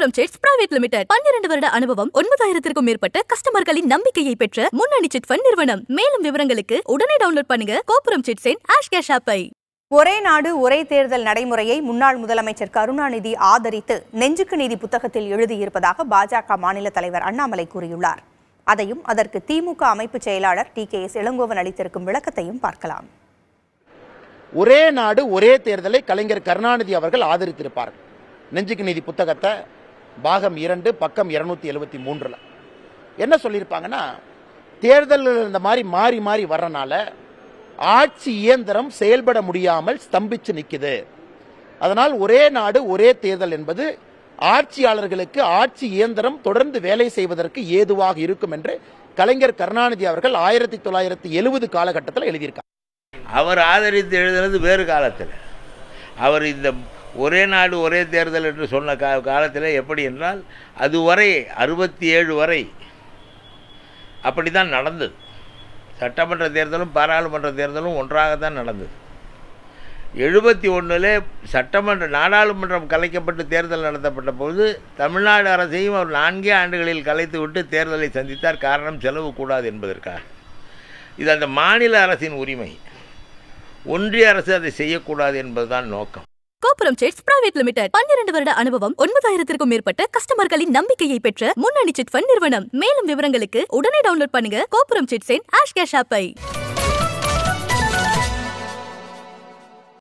கோபுரம் chits private limited பன்னிரண்டு வருட அனுபவம் ஒன்பதாயிரத்திற்கும் மேற்பட்ட கஸ்டமர்களின் நம்பிக்கையை பெற்ற முன்னணி சிட் ஃபண்ட் நிறுவனம் மேலும் விவரங்களுக்கு உடனே டவுன்லோட் பண்ணுங்க கோபுரம் சிட்ஸின் ஆஷ் கேஷ் ஆப்பை ஒரே நாடு ஒரே தேர்தல் நடைமுறையை முன்னாள் முதலமைச்சர் கருணாநிதி ஆதரித்து நெஞ்சுக்கு நீதி புத்தகத்தில் எழுதியிருப்பதாக பாஜக மாநில தலைவர் அண்ணாமலை கூறியுள்ளார் அதையும் அதற்கு திமுக அமைப்பு செயலாளர் டி கே எஸ் இளங்கோவன் அளித்திருக்கும் விளக்கத்தையும் பார்க்கலாம் ஒரே நாடு ஒரே தேர்தலை கலைஞர் கருணாநிதி அவர்கள் ஆதரித்திருப்பார் நெஞ்சுக்கு நீதி புத்தகத்தை பாகம் இரண்டு பக்கம் இருநூத்தி எழுபத்தி மூன்றுல என்ன சொல்லியிருப்பாங்கன்னா தேர்தல் இந்த மாதிரி மாறி மாறி வர்றனால ஆட்சி இயந்திரம் செயல்பட முடியாமல் ஸ்தம்பிச்சு நிக்குது அதனால் ஒரே நாடு ஒரே தேர்தல் என்பது ஆட்சியாளர்களுக்கு ஆட்சி இயந்திரம் தொடர்ந்து வேலை செய்வதற்கு ஏதுவாக இருக்கும் என்று கலைஞர் கருணாநிதி அவர்கள் ஆயிரத்தி தொள்ளாயிரத்தி எழுபது காலகட்டத்தில் எழுதியிருக்காங்க அவர் ஆதரித்து எழுதினது வேறு காலத்தில் அவர் இந்த ஒரே நாடு ஒரே தேர்தல் என்று சொன்ன கா காலத்தில் எப்படி என்றால் அதுவரை அறுபத்தி ஏழு வரை அப்படி தான் நடந்தது சட்டமன்ற தேர்தலும் பாராளுமன்ற தேர்தலும் ஒன்றாகத்தான் நடந்தது எழுபத்தி ஒன்றில் சட்டமன்ற நாடாளுமன்றம் கலைக்கப்பட்டு தேர்தல் நடத்தப்பட்ட போது தமிழ்நாடு அரசையும் அவர் நான்கே ஆண்டுகளில் கலைத்து விட்டு தேர்தலை சந்தித்தார் காரணம் செலவு கூடாது என்பதற்காக இது அந்த மாநில அரசின் உரிமை ஒன்றிய அரசு அதை செய்யக்கூடாது என்பதுதான் நோக்கம் கோபுரம் சிட்ஸ் பிரைவேட் லிமிடெட் பன்னிரண்டு வருட அனுபவம் ஒன்பதாயிரத்திற்கும் மேற்பட்ட கஸ்டமர்களின் நம்பிக்கையை பெற்ற முன்னணி சிட் ஃபண்ட் நிறுவனம் மேலும் விவரங்களுக்கு உடனே டவுன்லோட் பண்ணுங்க கோபுரம் சிட்ஸின் ஆஷ் கேஷ் ஆப்பை